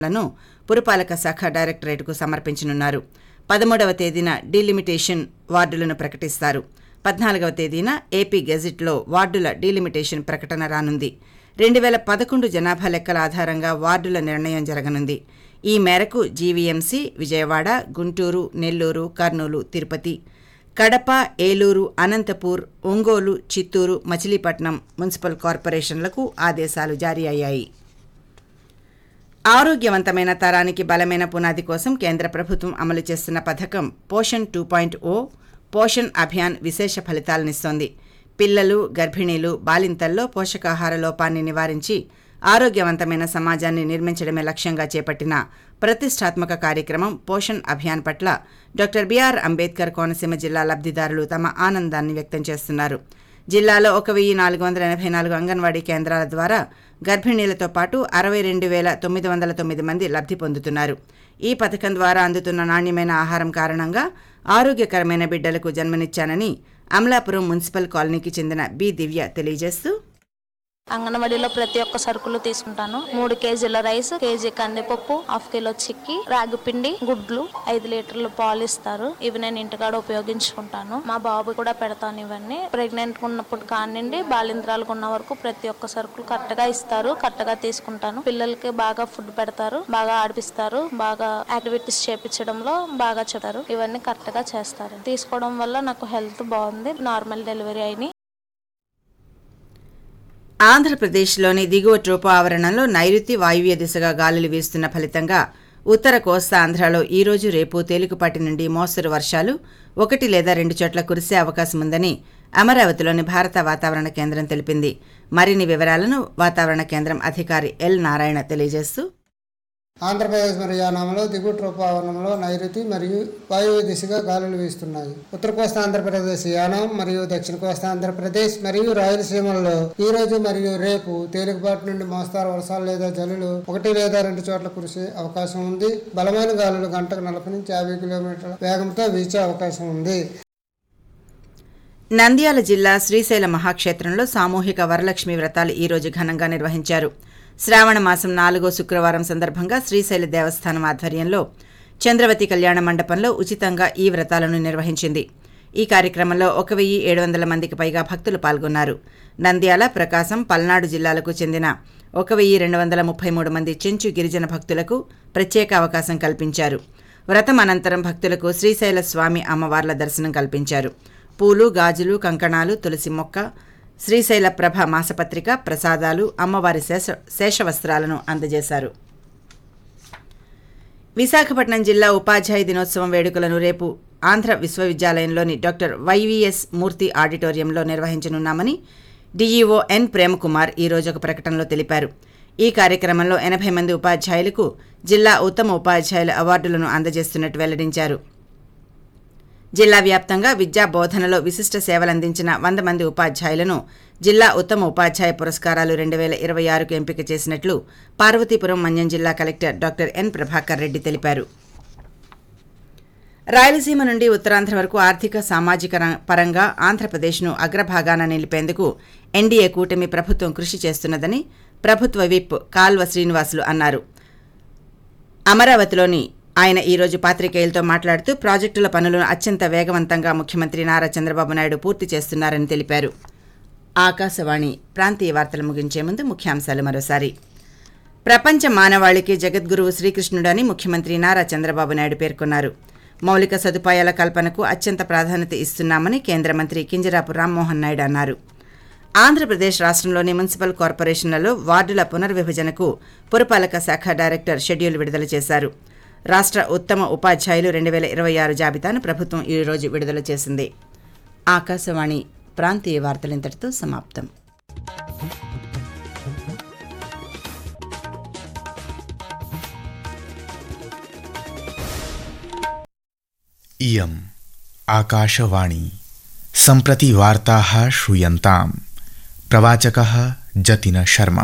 లను పురపాలక శాఖ డైరెక్టరేట్కు సమర్పించనున్నారు పదమూడవ తేదీన డీలిమిటేషన్ వార్డులను ప్రకటిస్తారు పద్నాలుగవ తేదీన ఏపీ గెజిట్లో వార్డుల డీలిమిటేషన్ ప్రకటన రానుంది రెండు వేల పదకొండు జనాభా లెక్కల ఆధారంగా వార్డుల నిర్ణయం జరగనుంది ఈ మేరకు జీవీఎంసీ విజయవాడ గుంటూరు నెల్లూరు కర్నూలు తిరుపతి కడప ఏలూరు అనంతపూర్ ఒంగోలు చిత్తూరు మచిలీపట్నం మున్సిపల్ కార్పొరేషన్లకు ఆదేశాలు జారీ అయ్యాయి ఆరోగ్యవంతమైన తరానికి బలమైన పునాది కోసం కేంద్ర ప్రభుత్వం అమలు చేస్తున్న పథకం Poshan two point O Poshan Abhiyan విశేష ఫలితాలనిస్తోంది పిల్లలు గర్భిణీలు బాలింతల్లో పోషకాహార లోపాన్ని నివారించి ఆరోగ్యవంతమైన సమాజాన్ని నిర్మించడమే లక్ష్యంగా చేపట్టిన ప్రతిష్టాత్మక కార్యక్రమం పోషణ్ అభియాన్ పట్ల డాక్టర్ బిఆర్ అంబేద్కర్ కోనసీమ జిల్లా లబ్ధిదారులు తమ ఆనందాన్ని వ్యక్తం చేస్తున్నారు జిల్లాలో ఒక వెయ్యి నాలుగు వందల ఎనభై నాలుగు అంగన్వాడీ కేంద్రాల ద్వారా గర్భిణీలతో పాటు అరవై రెండు వేల తొమ్మిది వందల తొమ్మిది మంది లబ్ధి పొందుతున్నారు ఈ పథకం ద్వారా అందుతున్న నాణ్యమైన ఆహారం కారణంగా ఆరోగ్యకరమైన బిడ్డలకు జన్మనిచ్చానని అమలాపురం మున్సిపల్ కాలనీకి చెందిన బి దివ్య తెలియజేస్తూ అంగన్వాడీలో ప్రతి ఒక్క సరుకులు తీసుకుంటాను మూడు కేజీల రైస్ కేజీ కందిపప్పు హాఫ్ కిలో చిక్కి రాగి పిండి గుడ్లు ఐదు లీటర్లు పాలు ఇస్తారు ఇవి నేను ఇంటికాడ ఉపయోగించుకుంటాను మా బాబు కూడా పెడతాను ఇవన్నీ ప్రెగ్నెంట్ ఉన్నప్పుడు కానివ్వండి బాలింత్రాలకు ఉన్న వరకు ప్రతి ఒక్క సరుకులు కరెక్ట్ గా ఇస్తారు కరెక్ట్ గా తీసుకుంటాను పిల్లలకి బాగా ఫుడ్ పెడతారు బాగా ఆడిపిస్తారు బాగా యాక్టివిటీస్ చేపించడంలో బాగా చెప్తారు ఇవన్నీ కరెక్ట్ గా చేస్తారు తీసుకోవడం వల్ల నాకు హెల్త్ బాగుంది నార్మల్ డెలివరీ అయినాయి ఆంధ్రప్రదేశ్లోని దిగువ ట్రోపో ఆవరణంలో నైరుతి వాయువ్య దిశగా గాలులు వీస్తున్న ఫలితంగా ఉత్తర కోస్తా ఆంధ్రాలో ఈ రోజు రేపు తేలికపాటి నుండి మోస్తరు వర్షాలు ఒకటి లేదా రెండు చోట్ల కురిసే అవకాశం ఉందని అమరావతిలోని భారత వాతావరణ కేంద్రం తెలిపింది మరిన్ని వివరాలను వాతావరణ కేంద్రం అధికారి ఎల్ నారాయణ తెలియజేస్తూ ఆంధ్రప్రదేశ్ మరియు యానాంలో దిగువ ట్రోపావరణంలో నైరుతి మరియు వాయువ్య దిశగా గాలులు వీస్తున్నాయి ఉత్తర కోస్తా ఆంధ్రప్రదేశ్ యానాం మరియు దక్షిణ కోస్తా ఆంధ్రప్రదేశ్ మరియు రాయలసీమల్లో ఈ రోజు మరియు రేపు తేలికపాటి నుండి మోస్తారు వర్షాలు లేదా జల్లులు ఒకటి లేదా రెండు చోట్ల కురిసే అవకాశం ఉంది బలమైన గాలులు గంటకు నలభై నుంచి యాభై కిలోమీటర్ల వేగంతో వీచే అవకాశం ఉంది నంద్యాల జిల్లా శ్రీశైల మహాక్షేత్రంలో సామూహిక వరలక్ష్మి వ్రతాలు ఈ రోజు ఘనంగా నిర్వహించారు శ్రావణ మాసం నాలుగో శుక్రవారం సందర్భంగా శ్రీశైల దేవస్థానం ఆధ్వర్యంలో చంద్రవతి కళ్యాణ మండపంలో ఉచితంగా ఈ వ్రతాలను నిర్వహించింది ఈ కార్యక్రమంలో ఒక వెయ్యి ఏడు వందల మందికి పైగా భక్తులు పాల్గొన్నారు నంద్యాల ప్రకాశం పల్నాడు జిల్లాలకు చెందిన ఒక వెయ్యి రెండు వందల ముప్పై మూడు మంది చెంచు గిరిజన భక్తులకు ప్రత్యేక అవకాశం కల్పించారు వ్రతం అనంతరం భక్తులకు శ్రీశైల స్వామి అమ్మవార్ల దర్శనం కల్పించారు పూలు గాజులు కంకణాలు తులసి మొక్క శ్రీశైల ప్రభ మాసపత్రిక ప్రసాదాలు అమ్మవారి శేష శేషవస్త్రాలను అందజేశారు విశాఖపట్నం జిల్లా ఉపాధ్యాయ దినోత్సవం వేడుకలను రేపు ఆంధ్ర విశ్వవిద్యాలయంలోని డాక్టర్ వైవీఎస్ మూర్తి ఆడిటోరియంలో నిర్వహించనున్నామని డీఈఓ ఎన్ ప్రేమకుమార్ ఈ రోజు ఒక ప్రకటనలో తెలిపారు ఈ కార్యక్రమంలో ఎనభై మంది ఉపాధ్యాయులకు జిల్లా ఉత్తమ ఉపాధ్యాయుల అవార్డులను అందజేస్తున్నట్టు వెల్లడించారు జిల్లా వ్యాప్తంగా విద్యా బోధనలో విశిష్ట సేవలందించిన వంద మంది ఉపాధ్యాయులను జిల్లా ఉత్తమ ఉపాధ్యాయ పురస్కారాలు రెండు వేల ఇరవై ఆరుకు ఎంపిక చేసినట్లు పార్వతీపురం మన్యం జిల్లా collector doctor N Prabhakar Reddy తెలిపారు రాయలసీమ నుండి ఉత్తరాంధ్ర వరకు ఆర్థిక సామాజిక రం- పరంగా ఆంధ్రప్రదేశ్ను అగ్రభాగాన నిలిపేందుకు ఎన్డీఏ కూటమి ప్రభుత్వం కృషి చేస్తున్నదని ప్రభుత్వ విప్ కాల్వ శ్రీనివాసులు అన్నారు అమరావతిలోని ఆయన ఈ రోజు పాత్రికేయులతో మాట్లాడుతూ ప్రాజెక్టుల పనులను అత్యంత వేగవంతంగా ముఖ్యమంత్రి నారా చంద్రబాబు నాయుడు పూర్తి చేస్తున్నారని తెలిపారు ఆకాశవాణి ప్రాంతీయ వార్తలు ముగించే ముందు ముఖ్యాంశాలు మరోసారి ప్రపంచ మానవాళికి జగద్గురువు శ్రీకృష్ణుడని ముఖ్యమంత్రి నారా చంద్రబాబు నాయుడు పేర్కొన్నారు మౌలిక సదుపాయాల కల్పనకు అత్యంత ప్రాధాన్యత ఇస్తున్నామని కేంద్ర మంత్రి కింజరాపు రామ్మోహన్ నాయుడు అన్నారు ఆంధ్రప్రదేశ్ రాష్ట్రంలోని మున్సిపల్ కార్పొరేషన్లలో వార్డుల పునర్విభజనకు పురపాలక శాఖ డైరెక్టర్ షెడ్యూల్ విడుదల చేశారు రాష్ట్ర ఉత్తమ ఉపాధ్యాయులు రెండు వేల ఇరవై ఆరు జాబితాను ప్రభుత్వం ఈ రోజు విడుదల చేసింది ఆకాశవాణి ప్రాంతీయ వార్తలు ఇంతటితో సమాప్తం इयम् आकाशवाणी सम्प्रति वार्ताः श्रूयन्ताम् प्रवाचकः जतिन शर्मा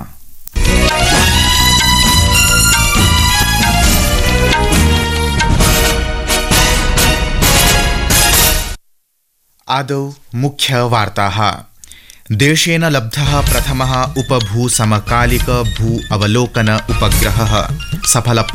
आदौ मुख्यवार्ताः देशेन लब्धः प्रथमः उपभूसमकालिक भू अवलोकन उपग्रहः सफल